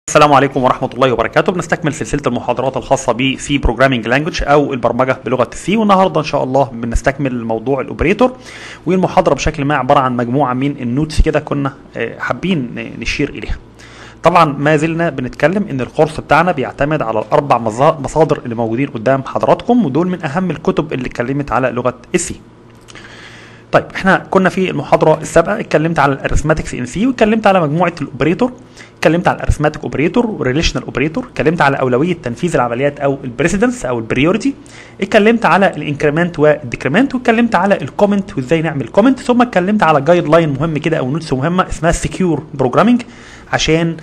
السلام عليكم ورحمة الله وبركاته بنستكمل سلسلة المحاضرات الخاصة ب C Programming Language أو البرمجة بلغة السي والنهاردة إن شاء الله بنستكمل موضوع الأوبريتور والمحاضرة بشكل ما عبارة عن مجموعة من النوتس كده كنا آه، حابين نشير إليها. طبعا ما زلنا بنتكلم ان الكورس بتاعنا بيعتمد على الاربع مصا- مصادر اللي موجودين قدام حضراتكم ودول من اهم الكتب اللي اتكلمت على لغه السي طيب احنا كنا في المحاضره السابقه اتكلمت على الارثماتكس ان سي واتكلمت على مجموعه الاوبريتور اتكلمت على الارثماتيك اوبريتور وريليشنال اوبريتور اتكلمت على اولويه تنفيذ العمليات او البريسيدنس او البريوريتي اتكلمت على الانكريمنت والديكريمنت واتكلمت على الكومنت وازاي نعمل كومنت ثم اتكلمت على جايد لاين مهم كده او نوتس مهمه اسمها سكيور بروجرامنج عشان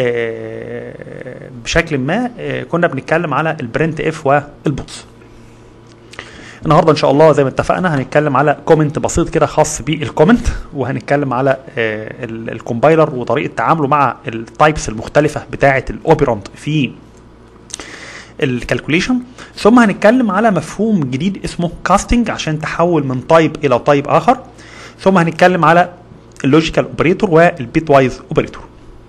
آه، بشكل ما آه، كنا بنتكلم على البرنت اف والبوتس النهارده ان شاء الله زي ما اتفقنا هنتكلم على كومنت بسيط كده خاص بالكومنت وهنتكلم على آه، ال- الكومبايلر وطريقه تعامله مع التايبس المختلفه بتاعه الاوبرانت في الكالكوليشن ثم هنتكلم على مفهوم جديد اسمه كاستنج عشان تحول من تايب الى تايب اخر ثم هنتكلم على اللوجيكال اوبريتور والبيت وايز اوبريتور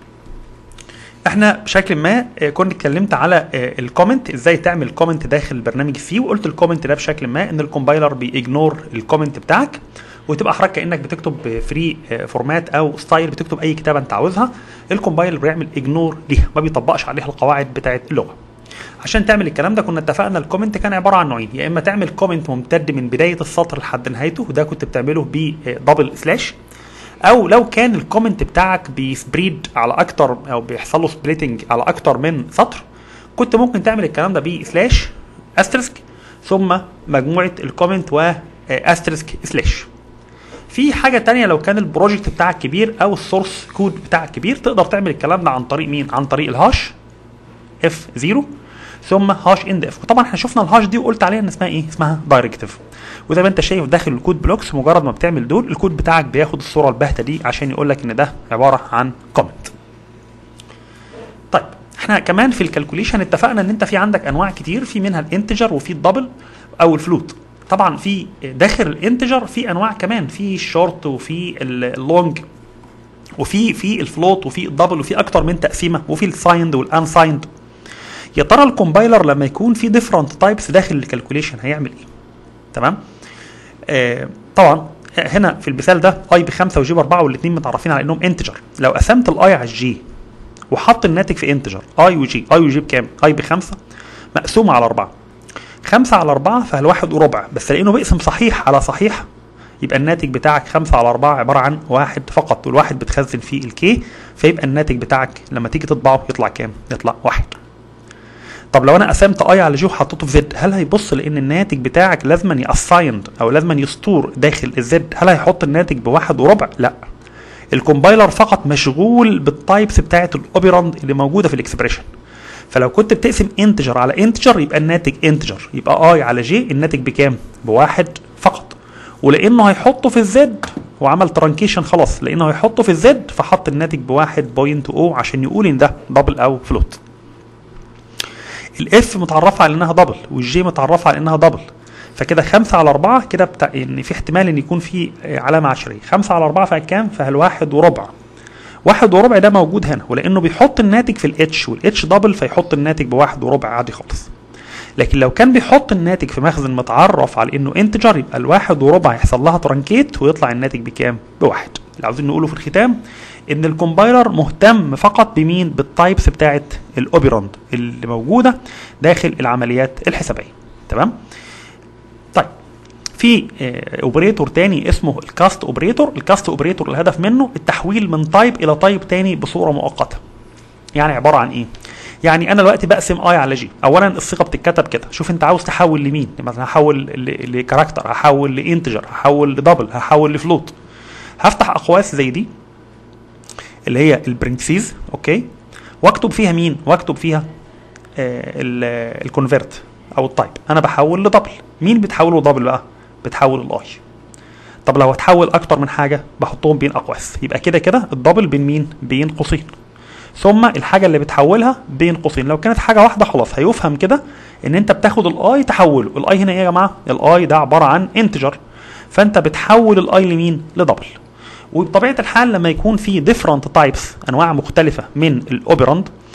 احنا بشكل ما آه، كنت اتكلمت على الكومنت ازاي تعمل كومنت داخل البرنامج سي وقلت الكومنت ده بشكل ما ان الكومبايلر بيجنور الكومنت بتاعك وتبقى حضرتك كانك بتكتب فري فورمات او ستايل بتكتب اي كتابه انت عاوزها الكومبايلر بيعمل اجنور ليها ما بيطبقش عليها القواعد بتاعه اللغه عشان تعمل الكلام ده كنا اتفقنا الكومنت كان عباره عن نوعين يا اما تعمل كومنت ممتد من بدايه السطر لحد نهايته وده كنت بتعمله بدبل سلاش او لو كان الكومنت بتاعك بيسبريد على اكتر او بيحصل له سبليتنج على اكتر من سطر كنت ممكن تعمل الكلام ده بسلاش استرسك ثم مجموعه الكومنت واسترسك سلاش في حاجه تانية لو كان البروجكت بتاعك كبير او السورس كود بتاعك كبير تقدر تعمل الكلام ده عن طريق مين عن طريق الهاش اف 0 ثم هاش اند اف وطبعا احنا شفنا الهاش دي وقلت عليها ان اسمها ايه اسمها دايركتيف وزي ما انت شايف داخل الكود بلوكس مجرد ما بتعمل دول الكود بتاعك بياخد الصوره الباهته دي عشان يقول لك ان ده عباره عن كومنت طيب احنا كمان في الكالكوليشن اتفقنا ان انت في عندك انواع كتير في منها الانتجر وفي الدبل او الفلوت طبعا في داخل الانتجر في انواع كمان في الشورت وفي اللونج وفي في الفلوت وفي الدبل وفي اكتر من تقسيمه وفي السايند والانسايند يا ترى الكومبايلر لما يكون في ديفرنت تايبس داخل الكالكوليشن هيعمل ايه تمام آه طبعا هنا في المثال ده اي بخمسه وجي باربعه والاثنين متعرفين على انهم انتجر لو قسمت الاي على الجي وحط الناتج في انتجر اي وجي اي وجي بكام؟ اي بخمسه مقسومه على اربعه خمسة على أربعة فالواحد وربع بس لأنه بيقسم صحيح على صحيح يبقى الناتج بتاعك خمسة على أربعة عبارة عن واحد فقط والواحد بتخزن فيه الكي فيبقى الناتج بتاعك لما تيجي تطبعه يطلع كام؟ يطلع واحد طب لو انا قسمت اي على جي وحطيته في زد هل هيبص لان الناتج بتاعك لازما ياسايند او لازما يسطور داخل الزد هل هيحط الناتج بواحد وربع لا الكومبايلر فقط مشغول بالتايبس بتاعت الاوبراند اللي موجوده في الاكسبريشن فلو كنت بتقسم انتجر على انتجر يبقى الناتج انتجر يبقى اي على جي الناتج بكام بواحد فقط ولانه هيحطه في الزد وعمل ترانكيشن خلاص لانه هيحطه في الزد فحط الناتج بواحد بوينت او عشان يقول ان ده دبل او فلوت الاف متعرفه على انها دبل والجي متعرفه على انها دبل فكده 5 على 4 كده بتاع ان في احتمال ان يكون في علامه عشريه 5 على 4 فيها كام؟ فيها الواحد وربع واحد وربع ده موجود هنا ولانه بيحط الناتج في الاتش والاتش دبل فيحط الناتج بواحد وربع عادي خالص لكن لو كان بيحط الناتج في مخزن متعرف على انه انتجر يبقى الواحد وربع يحصل لها ترانكيت ويطلع الناتج بكام؟ بواحد اللي عاوزين نقوله في الختام ان الكومبايلر مهتم فقط بمين؟ بالتايبس بتاعت الاوبراند اللي موجوده داخل العمليات الحسابيه تمام؟ طيب في اوبريتور تاني اسمه الكاست اوبريتور الكاست اوبريتور الهدف منه التحويل من تايب الى تايب تاني بصوره مؤقته يعني عباره عن ايه يعني انا دلوقتي بقسم اي على جي اولا الصيغه بتتكتب كده شوف انت عاوز تحول لمين مثلا هحول ل- لكاركتر هحول لانتجر هحول لدبل هحول لفلوت هفتح اقواس زي دي اللي هي البرنتسيز اوكي واكتب فيها مين واكتب فيها الكونفرت او التايب انا بحول لدبل مين بتحوله دبل بقى بتحول الاي طب لو هتحول اكتر من حاجه بحطهم بين اقواس يبقى كده كده الدبل بين مين بين قوسين ثم الحاجه اللي بتحولها بين قوسين لو كانت حاجه واحده خلاص هيفهم كده ان انت بتاخد الاي تحوله الاي هنا ايه يا جماعه الاي ده عباره عن انتجر فانت بتحول الاي لمين لدبل وبطبيعه الحال لما يكون في ديفرنت تايبس انواع مختلفه من الاوبراند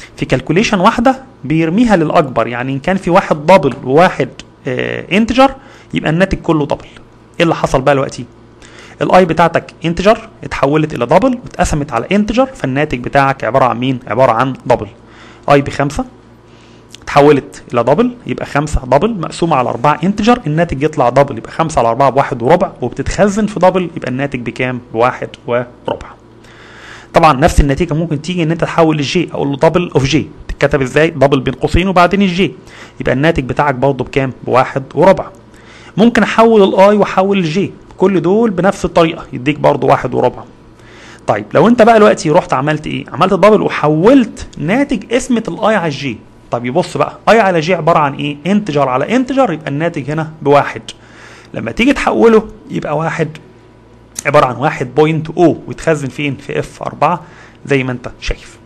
في كالكوليشن واحده بيرميها للاكبر يعني ان كان في واحد دبل وواحد انتجر يبقى الناتج كله دبل ايه اللي حصل بقى دلوقتي الاي بتاعتك انتجر اتحولت الى دبل واتقسمت على انتجر فالناتج بتاعك عباره عن مين عباره عن دبل اي بخمسة اتحولت الى دبل يبقى خمسة دبل مقسومة على أربعة انتجر الناتج يطلع دبل يبقى خمسة على أربعة بواحد وربع وبتتخزن في دبل يبقى الناتج بكام؟ بواحد وربع. طبعا نفس النتيجة ممكن تيجي ان انت تحول الجي اقول له دبل اوف جي تتكتب ازاي؟ دبل بين قوسين وبعدين الجي يبقى الناتج بتاعك برضه بكام؟ بواحد وربع. ممكن احول الاي واحول الجي كل دول بنفس الطريقة يديك برضه واحد وربع. طيب لو انت بقى دلوقتي رحت عملت ايه؟ عملت دبل وحولت ناتج اسمة الاي على الجي طب يبص بقى اي على جي عباره عن ايه؟ انتجر على انتجر يبقى الناتج هنا بواحد. لما تيجي تحوله يبقى واحد عباره عن واحد بوينت او ويتخزن فين؟ في اف 4 زي ما انت شايف.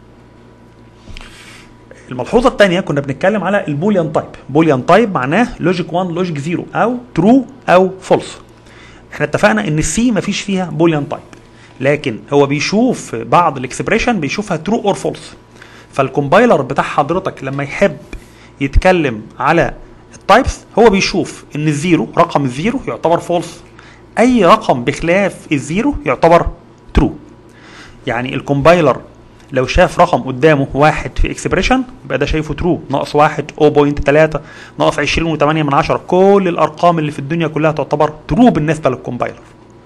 الملحوظه الثانيه كنا بنتكلم على البوليان تايب، بوليان تايب معناه لوجيك 1 لوجيك 0 او ترو او فولس. احنا اتفقنا ان السي مفيش فيها بوليان تايب لكن هو بيشوف بعض الاكسبريشن بيشوفها ترو اور فولس فالكومبايلر بتاع حضرتك لما يحب يتكلم على التايبس هو بيشوف ان الزيرو رقم الزيرو يعتبر فولس اي رقم بخلاف الزيرو يعتبر ترو يعني الكومبايلر لو شاف رقم قدامه واحد في اكسبريشن يبقى ده شايفه ترو ناقص واحد 0.3 ناقص 20 و8 من 10 كل الارقام اللي في الدنيا كلها تعتبر ترو بالنسبه للكومبايلر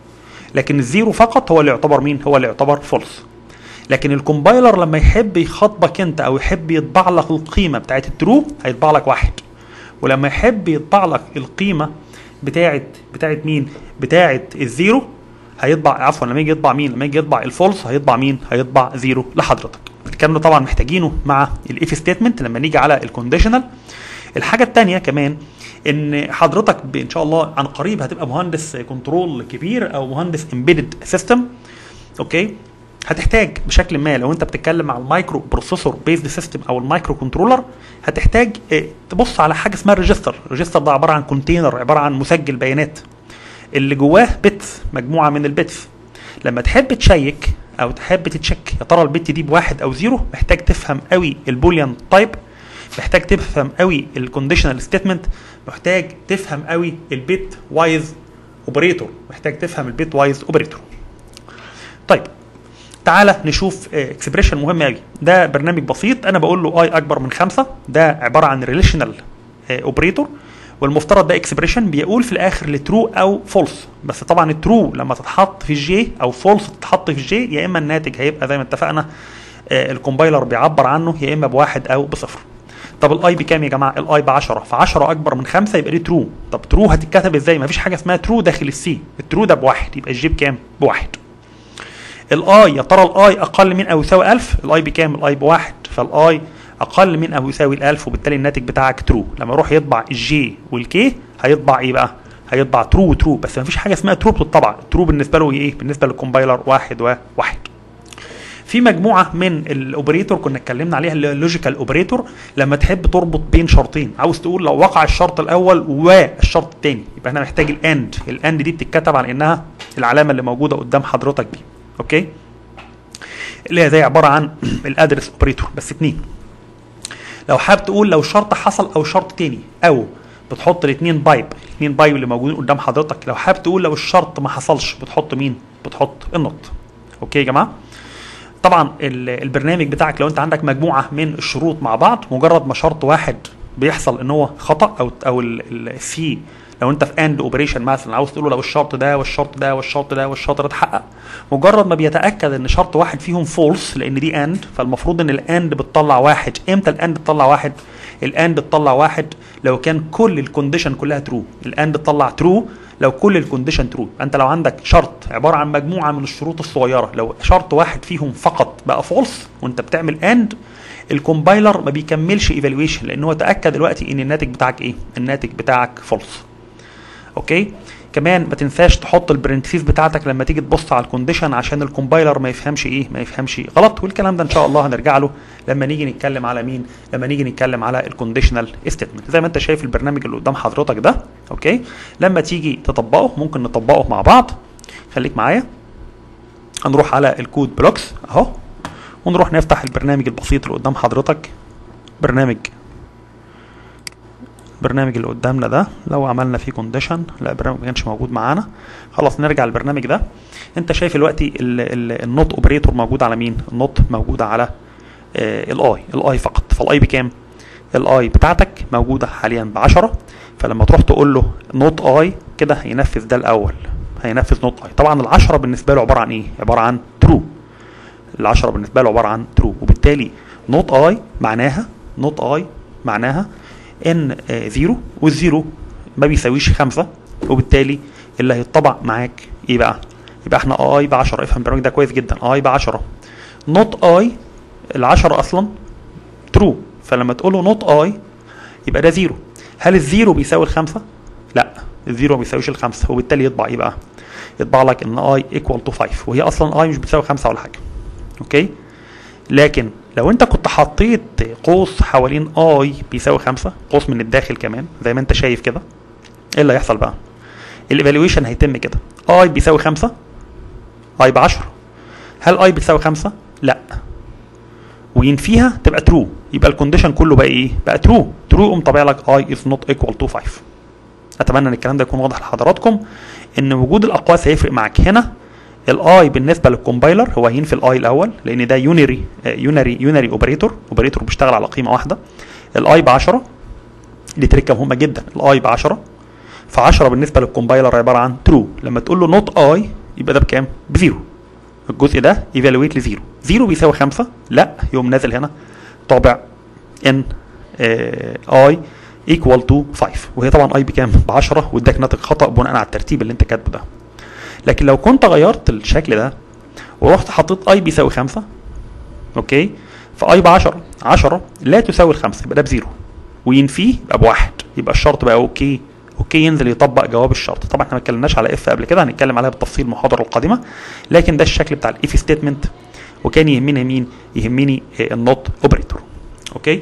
لكن الزيرو فقط هو اللي يعتبر مين هو اللي يعتبر فولس لكن الكومبايلر لما يحب يخاطبك انت او يحب يطبع لك القيمه بتاعت الترو هيطبع لك واحد ولما يحب يطبع لك القيمه بتاعت بتاعت مين بتاعت الزيرو هيطبع عفوا لما يجي يطبع مين لما يجي يطبع الفولس هيطبع مين هيطبع زيرو لحضرتك الكلام ده طبعا محتاجينه مع الاف ستيتمنت لما نيجي على الكونديشنال الحاجه الثانيه كمان ان حضرتك ان شاء الله عن قريب هتبقى مهندس كنترول كبير او مهندس امبيدد سيستم اوكي هتحتاج بشكل ما لو انت بتتكلم على المايكرو بروسيسور بيزد سيستم او المايكرو كنترولر هتحتاج اه تبص على حاجه اسمها الريجستر الريجستر ده عباره عن كونتينر عباره عن مسجل بيانات اللي جواه بتس مجموعه من البتس لما تحب تشيك او تحب تتشيك يا ترى البت دي بواحد او زيرو محتاج تفهم قوي البوليان تايب محتاج تفهم قوي الكونديشنال ستيتمنت محتاج تفهم قوي البيت وايز اوبريتور محتاج تفهم البيت وايز اوبريتور طيب تعالى نشوف اكسبريشن مهم قوي ده برنامج بسيط انا بقول له اي اكبر من خمسة ده عباره عن ريليشنال اوبريتور والمفترض ده اكسبريشن بيقول في الاخر لترو او فولس بس طبعا الترو لما تتحط في الجي او فولس تتحط في الجي يا اما الناتج هيبقى زي ما اتفقنا الكومبايلر بيعبر عنه يا اما بواحد او بصفر طب الاي بكام يا جماعه الاي ب 10 ف 10 اكبر من 5 يبقى دي ترو طب ترو هتتكتب ازاي مفيش حاجه اسمها ترو داخل السي الترو ده بواحد يبقى الجي بكام بواحد الاي يا ترى الاي اقل من او يساوي 1000 الاي بكام الاي بواحد فالاي اقل من او يساوي ال1000 وبالتالي الناتج بتاعك ترو لما يروح يطبع الجي والكي هيطبع ايه بقى هيطبع ترو وترو بس مفيش حاجه اسمها ترو بتطبع ترو بالنسبه له ايه بالنسبه للكومبايلر واحد وواحد في مجموعه من الاوبريتور كنا اتكلمنا عليها اللي هي اللوجيكال اوبريتور لما تحب تربط بين شرطين عاوز تقول لو وقع الشرط الاول والشرط الثاني يبقى هنا محتاج الاند الاند دي بتتكتب على انها العلامه اللي موجوده قدام حضرتك دي اوكي اللي هي زي عباره عن الادرس اوبريتور بس اتنين لو حابب تقول لو شرط حصل او شرط تاني او بتحط الاثنين بايب الاثنين بايب اللي موجودين قدام حضرتك لو حابب تقول لو الشرط ما حصلش بتحط مين بتحط النقط اوكي يا جماعه طبعا البرنامج بتاعك لو انت عندك مجموعه من الشروط مع بعض مجرد ما شرط واحد بيحصل ان هو خطا او او السي لو انت في اند اوبريشن مثلا عاوز تقول له لو الشرط ده والشرط ده والشرط ده والشرط ده اتحقق مجرد ما بيتاكد ان شرط واحد فيهم فولس لان دي اند فالمفروض ان الاند بتطلع واحد امتى الاند تطلع واحد الاند تطلع واحد لو كان كل الكونديشن كلها ترو الاند تطلع ترو لو كل الكونديشن ترو انت لو عندك شرط عباره عن مجموعه من الشروط الصغيره لو شرط واحد فيهم فقط بقى فولس وانت بتعمل اند الكومبايلر ما بيكملش ايفالويشن لان هو تاكد دلوقتي ان الناتج بتاعك ايه الناتج بتاعك فولس اوكي كمان ما تنساش تحط البرنتسيس بتاعتك لما تيجي تبص على الكونديشن عشان الكومبايلر ما يفهمش ايه ما يفهمش غلط والكلام ده ان شاء الله هنرجع له لما نيجي نتكلم على مين لما نيجي نتكلم على الكونديشنال ستيتمنت زي ما انت شايف البرنامج اللي قدام حضرتك ده اوكي لما تيجي تطبقه ممكن نطبقه مع بعض خليك معايا هنروح على الكود بلوكس اهو ونروح نفتح البرنامج البسيط اللي قدام حضرتك برنامج البرنامج اللي قدامنا ده لو عملنا فيه كونديشن لا البرنامج ما كانش موجود معانا خلاص نرجع للبرنامج ده انت شايف دلوقتي النوت اوبريتور موجود على مين النوت موجوده على الاي الاي فقط فالاي بكام الاي بتاعتك موجوده حاليا ب 10 فلما تروح تقول له نوت اي كده هينفذ ده الاول هينفذ نوت اي طبعا ال10 بالنسبه له عباره عن ايه عباره عن ترو ال10 بالنسبه له عباره عن ترو وبالتالي نوت اي معناها نوت اي معناها ان زيرو والزيرو ما بيساويش خمسة وبالتالي اللي هيطبع معاك ايه بقى يبقى احنا اي ب 10 افهم البرنامج ده كويس جدا اي ب 10 نوت اي ال 10 اصلا ترو فلما تقول له نوت اي يبقى ده زيرو هل الزيرو بيساوي الخمسة؟ لا الزيرو ما بيساويش الخمسة وبالتالي يطبع ايه بقى؟ يطبع لك ان اي ايكوال تو 5 وهي اصلا اي مش بتساوي خمسة ولا حاجة اوكي لكن لو انت كنت حطيت قوس حوالين اي بيساوي خمسة قوس من الداخل كمان زي ما انت شايف كده ايه اللي هيحصل بقى؟ الايفالويشن هيتم كده اي بيساوي خمسة اي ب 10 هل اي بتساوي خمسة؟ لا وينفيها تبقى ترو يبقى الكونديشن كله بقى ايه؟ بقى ترو ترو قوم طابع لك اي از نوت ايكوال تو 5 اتمنى ان الكلام ده يكون واضح لحضراتكم ان وجود الاقواس هيفرق معاك هنا الاي بالنسبه للكومبايلر هو هينفي الاي الاول لان ده يونري يونري يونري اوبريتور اوبريتور بيشتغل على قيمه واحده الاي ب 10 دي تركه مهمه جدا الاي ب 10 ف 10 بالنسبه للكومبايلر عباره عن ترو لما تقول له نوت اي يبقى ده بكام؟ بزيرو الجزء ده ايفالويت لزيرو زيرو بيساوي 5 لا يقوم نازل هنا طابع ان اي ايكوال تو 5 وهي طبعا اي بكام؟ ب 10 واداك ناتج خطا بناء على الترتيب اللي انت كاتبه ده لكن لو كنت غيرت الشكل ده ورحت حطيت اي بيساوي 5 اوكي فاي ب 10 10 لا تساوي الخمسه يبقى ده بزيرو وينفيه يبقى بواحد يبقى الشرط بقى اوكي اوكي ينزل يطبق جواب الشرط طبعا احنا ما اتكلمناش على اف قبل كده هنتكلم عليها بالتفصيل المحاضره القادمه لكن ده الشكل بتاع الاف ستيتمنت وكان يهمني مين يهمني النوت اوبريتور اوكي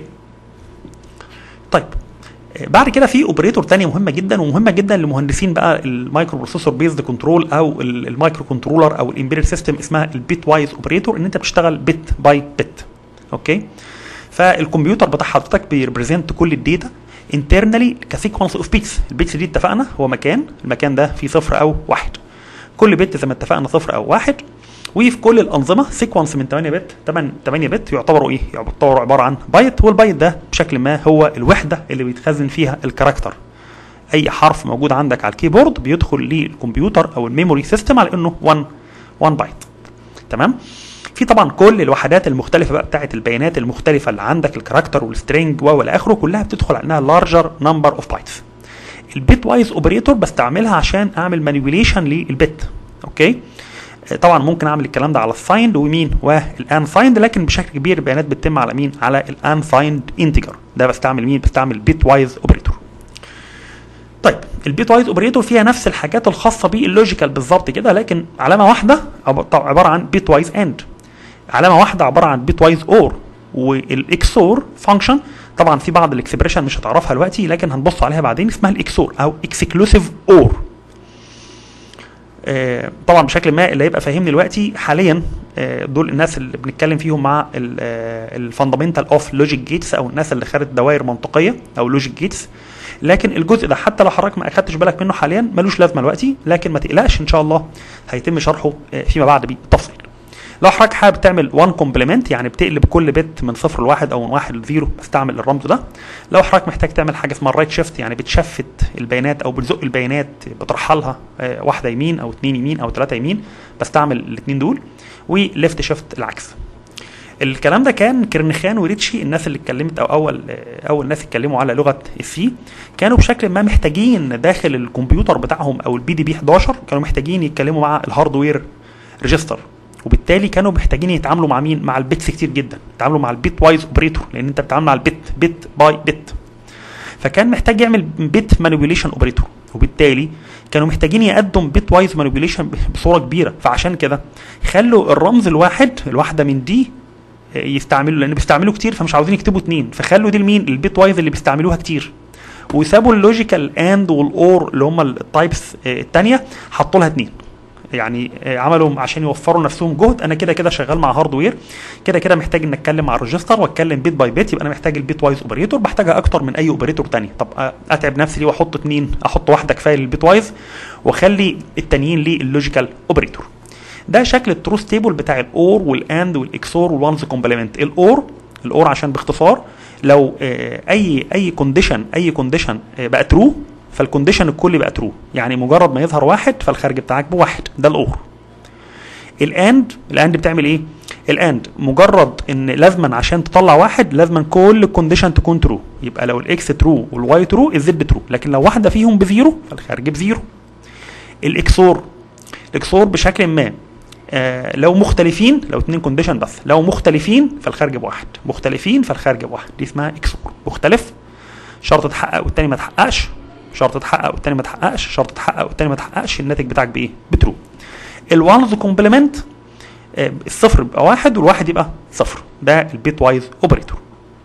طيب بعد كده في اوبريتور تانية مهمه جدا ومهمه جدا لمهندسين بقى المايكرو بروسيسور بيزد كنترول او المايكرو كنترولر او الامبيريد سيستم اسمها البيت وايز اوبريتور ان انت بتشتغل بت باي بت اوكي فالكمبيوتر بتاع حضرتك بيريبريزنت كل الداتا انترنالي كسيكونس اوف بيتس البيتس دي اتفقنا هو مكان المكان ده فيه صفر او واحد كل بت زي ما اتفقنا صفر او واحد وفي كل الانظمه سيكونس من 8 بت 8 8 بت يعتبروا ايه؟ يعتبروا عباره عن بايت والبايت ده بشكل ما هو الوحده اللي بيتخزن فيها الكاركتر. اي حرف موجود عندك على الكيبورد بيدخل للكمبيوتر او الميموري سيستم على انه 1 1 بايت. تمام؟ في طبعا كل الوحدات المختلفه بقى بتاعه البيانات المختلفه اللي عندك الكاركتر والسترنج والى اخره كلها بتدخل على انها لارجر نمبر اوف بايتس. البيت وايز اوبريتور بستعملها عشان اعمل مانيبيوليشن للبت. اوكي؟ طبعا ممكن اعمل الكلام ده على السايند ومين والان سايند لكن بشكل كبير البيانات بتتم على مين على الان سايند انتجر ده بستعمل مين بستعمل بيت وايز اوبريتور طيب البيت وايز اوبريتور فيها نفس الحاجات الخاصه باللوجيكال بالظبط كده لكن علامه واحده عباره عن بيت وايز اند علامه واحده عباره عن بيت وايز اور والاكسور فانكشن طبعا في بعض الاكسبريشن مش هتعرفها دلوقتي لكن هنبص عليها بعدين اسمها الاكسور او اكسكلوسيف اور آه طبعا بشكل ما اللي هيبقى فاهمني دلوقتي حاليا آه دول الناس اللي بنتكلم فيهم مع الفاندامنتال اوف لوجيك جيتس او الناس اللي خدت دوائر منطقيه او لوجيك جيتس لكن الجزء ده حتى لو حضرتك ما اخدتش بالك منه حاليا ملوش لازمه دلوقتي لكن ما تقلقش ان شاء الله هيتم شرحه آه فيما بعد بالتفصيل لو حضرتك حابب تعمل 1 كومبلمنت يعني بتقلب كل بت من صفر لواحد او من واحد لزيرو بستعمل الرمز ده لو حضرتك محتاج تعمل حاجه اسمها الرايت شيفت يعني بتشفت البيانات او بتزق البيانات بترحلها واحده يمين او اثنين يمين او ثلاثه يمين بستعمل الاثنين دول وليفت شيفت العكس الكلام ده كان كرنخان وريتشي الناس اللي اتكلمت او اول اول ناس اتكلموا على لغه السي كانوا بشكل ما محتاجين داخل الكمبيوتر بتاعهم او البي دي بي 11 كانوا محتاجين يتكلموا مع الهاردوير ريجستر وبالتالي كانوا محتاجين يتعاملوا مع مين؟ مع البيتس كتير جدا، يتعاملوا مع البيت وايز اوبريتور لان انت بتتعامل مع البيت بيت باي بيت. فكان محتاج يعمل بيت مانيبيوليشن اوبريتور وبالتالي كانوا محتاجين يقدم بيت وايز مانيبيوليشن بصوره كبيره فعشان كده خلوا الرمز الواحد الواحده من دي يستعملوا لان بيستعملوا كتير فمش عاوزين يكتبوا اتنين فخلوا دي لمين؟ البيت وايز اللي بيستعملوها كتير. وسابوا اللوجيكال اند والاور اللي هم التايبس الثانيه حطوا لها اتنين. يعني آه، عملوا عشان يوفروا نفسهم جهد انا كده كده شغال مع هاردوير كده كده محتاج ان اتكلم مع الريجستر واتكلم بيت باي بيت يبقى انا محتاج البيت وايز اوبريتور بحتاجها اكتر من اي اوبريتور تاني طب آه، اتعب نفسي ليه واحط اتنين احط واحده كفايه للبيت وايز واخلي التانيين للوجيكال اوبريتور ده شكل التروث تيبل بتاع الاور والاند والاكسور والوانز كومبلمنت الاور الاور عشان باختصار لو آه، اي اي كونديشن اي كونديشن بقى ترو فالكونديشن الكلي بقى ترو يعني مجرد ما يظهر واحد فالخارج بتاعك بواحد ده الاور الاند الاند بتعمل ايه الاند مجرد ان لازما عشان تطلع واحد لازما كل الكونديشن تكون ترو يبقى لو الاكس ترو والواي ترو الزد ترو لكن لو واحده فيهم بزيرو فالخارج بزيرو الاكسور الاكسور بشكل ما آه لو مختلفين لو اتنين كونديشن بس لو مختلفين فالخارج بواحد مختلفين فالخارج بواحد دي اسمها اكسور مختلف شرط اتحقق والتاني ما اتحققش شرط اتحقق والتاني ما اتحققش شرط اتحقق والتاني ما اتحققش الناتج بتاعك بايه بترو الوانز كومبلمنت آه، الصفر يبقى واحد والواحد يبقى صفر ده البيت وايز اوبريتور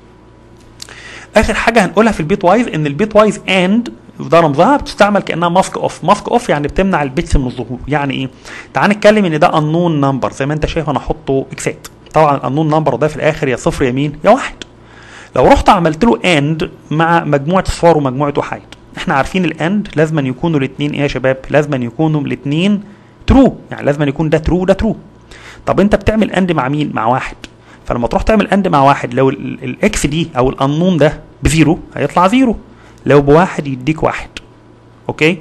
اخر حاجه هنقولها في البيت وايز ان البيت وايز اند ده رمزها بتستعمل كانها ماسك اوف ماسك اوف يعني بتمنع البيتس من الظهور يعني ايه تعال نتكلم ان ده انون نمبر زي ما انت شايف انا احطه اكسات طبعا الانون نمبر ده في الاخر يا صفر يمين يا واحد لو رحت عملت له اند مع مجموعه صفار ومجموعه وحيد احنا عارفين الاند لازم يكونوا الاثنين ايه يا شباب لازم يكونوا الاثنين ترو يعني لازم يكون ده ترو ده ترو طب انت بتعمل اند مع مين مع واحد فلما تروح تعمل اند مع واحد لو ال- الاكس دي او الانون ده بزيرو هيطلع زيرو لو بواحد يديك واحد اوكي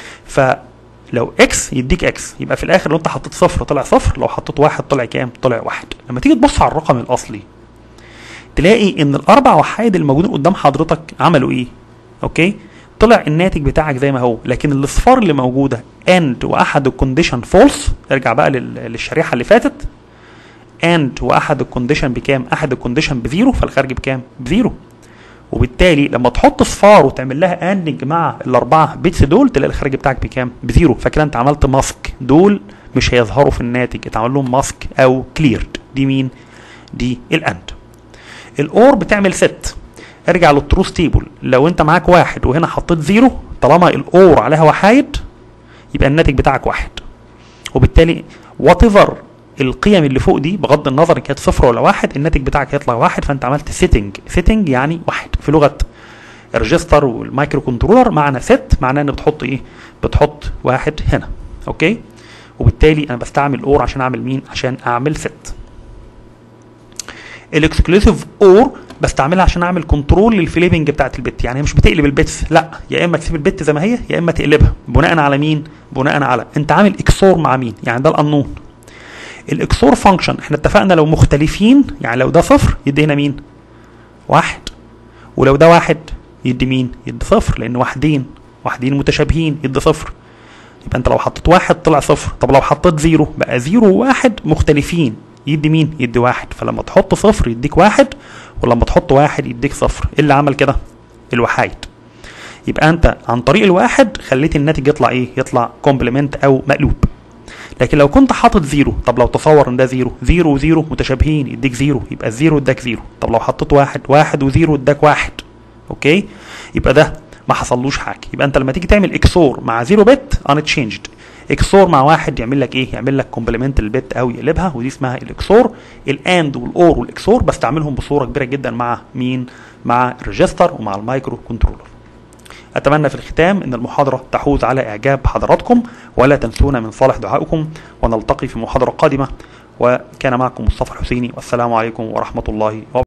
فلو اكس يديك اكس يبقى في الاخر لو انت حطيت صفر طلع صفر لو حطيت واحد طلع كام طلع واحد لما تيجي تبص على الرقم الاصلي تلاقي ان الاربع وحايد الموجودين قدام حضرتك عملوا ايه اوكي طلع الناتج بتاعك زي ما هو لكن الاصفار اللي موجوده اند واحد الكونديشن فولس ارجع بقى لل- للشريحه اللي فاتت اند واحد الكونديشن بكام احد الكونديشن بزيرو فالخارج بكام بزيرو وبالتالي لما تحط صفار وتعمل لها اندنج مع الاربعه بيتس دول تلاقي الخارج بتاعك بكام بزيرو فكده انت عملت ماسك دول مش هيظهروا في الناتج اتعمل لهم ماسك او كليرد دي مين دي الاند الاور بتعمل ست ارجع للتروث تيبل لو انت معاك واحد وهنا حطيت زيرو طالما الاور عليها وحايد يبقى الناتج بتاعك واحد وبالتالي وات ايفر القيم اللي فوق دي بغض النظر ان كانت صفر ولا واحد الناتج بتاعك هيطلع واحد فانت عملت سيتنج سيتنج يعني واحد في لغه الريجستر والمايكرو كنترولر معنى ست معناه ان بتحط ايه بتحط واحد هنا اوكي وبالتالي انا بستعمل اور عشان اعمل مين عشان اعمل ست الاكسكلوسيف اور بستعملها عشان اعمل كنترول للفليبنج بتاعت البت يعني هي مش بتقلب البيتس لا يا اما تسيب البت زي ما هي يا اما تقلبها بناء على مين بناء على انت عامل اكسور مع مين يعني ده القانون الاكسور فانكشن احنا اتفقنا لو مختلفين يعني لو ده صفر يدي هنا مين واحد ولو ده واحد يدي مين يدي صفر لان واحدين واحدين متشابهين يدي صفر يبقى انت لو حطيت واحد طلع صفر طب لو حطيت زيرو بقى زيرو وواحد مختلفين يدي مين يدي واحد فلما تحط صفر يديك واحد ولما تحط واحد يديك صفر ايه اللي عمل كده الوحايد يبقى انت عن طريق الواحد خليت الناتج يطلع ايه يطلع كومبلمنت او مقلوب لكن لو كنت حاطط زيرو طب لو تصور ان ده زيرو زيرو وزيرو متشابهين يديك زيرو يبقى الزيرو اداك زيرو طب لو حطيت واحد واحد وزيرو اداك واحد اوكي يبقى ده ما حصلوش حاجه يبقى انت لما تيجي تعمل اكسور مع زيرو بت ان تشينجد اكسور مع واحد يعمل لك ايه يعمل لك كومبلمنت البت او يقلبها ودي اسمها الاكسور الاند والاور والاكسور بستعملهم بصوره كبيره جدا مع مين مع الريجستر ومع المايكرو كنترولر أتمنى في الختام أن المحاضرة تحوز على إعجاب حضراتكم ولا تنسونا من صالح دعائكم ونلتقي في محاضرة قادمة وكان معكم مصطفى الحسيني والسلام عليكم ورحمة الله وبركاته